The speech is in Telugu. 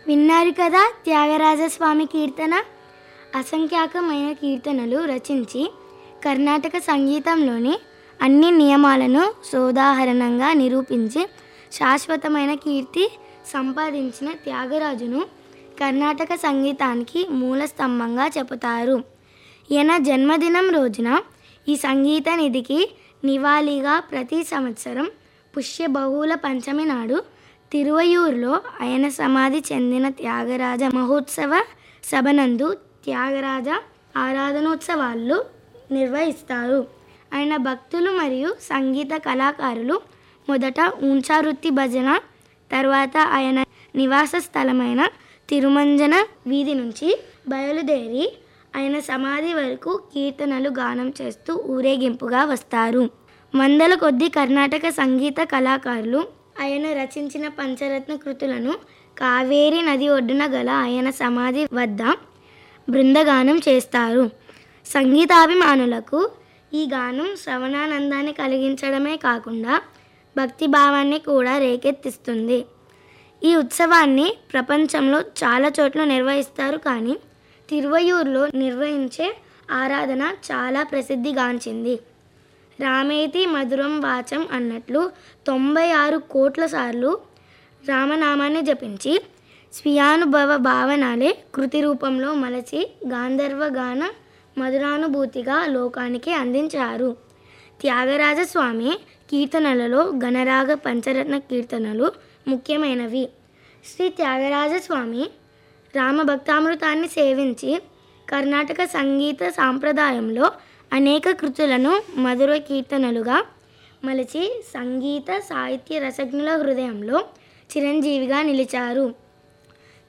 విన్నారు కదా త్యాగరాజస్వామి కీర్తన అసంఖ్యాకమైన కీర్తనలు రచించి కర్ణాటక సంగీతంలోని అన్ని నియమాలను సోదాహరణంగా నిరూపించి శాశ్వతమైన కీర్తి సంపాదించిన త్యాగరాజును కర్ణాటక సంగీతానికి మూల స్తంభంగా చెబుతారు ఈయన జన్మదినం రోజున ఈ సంగీత నిధికి నివాళిగా ప్రతి సంవత్సరం పుష్య బహుళ పంచమి నాడు తిరువయూరులో ఆయన సమాధి చెందిన త్యాగరాజ మహోత్సవ సభనందు త్యాగరాజ ఆరాధనోత్సవాలు నిర్వహిస్తారు ఆయన భక్తులు మరియు సంగీత కళాకారులు మొదట ఊంచావృత్తి భజన తర్వాత ఆయన నివాస స్థలమైన తిరుమంజన వీధి నుంచి బయలుదేరి ఆయన సమాధి వరకు కీర్తనలు గానం చేస్తూ ఊరేగింపుగా వస్తారు వందల కొద్ది కర్ణాటక సంగీత కళాకారులు ఆయన రచించిన పంచరత్న కృతులను కావేరి నది ఒడ్డున గల ఆయన సమాధి వద్ద బృందగానం చేస్తారు సంగీతాభిమానులకు ఈ గానం శ్రవణానందాన్ని కలిగించడమే కాకుండా భక్తి భావాన్ని కూడా రేకెత్తిస్తుంది ఈ ఉత్సవాన్ని ప్రపంచంలో చాలా చోట్ల నిర్వహిస్తారు కానీ తిరువయూరులో నిర్వహించే ఆరాధన చాలా ప్రసిద్ధిగాంచింది రామేతి మధురం వాచం అన్నట్లు తొంభై ఆరు కోట్ల సార్లు రామనామాన్ని జపించి స్వీయానుభవ భావనాలే కృతి రూపంలో మలచి గాంధర్వ గాన మధురానుభూతిగా లోకానికి అందించారు త్యాగరాజ స్వామి కీర్తనలలో గణరాగ పంచరత్న కీర్తనలు ముఖ్యమైనవి శ్రీ త్యాగరాజ స్వామి రామభక్తామృతాన్ని సేవించి కర్ణాటక సంగీత సాంప్రదాయంలో అనేక కృతులను మధుర కీర్తనలుగా మలిచి సంగీత సాహిత్య రసజ్ఞుల హృదయంలో చిరంజీవిగా నిలిచారు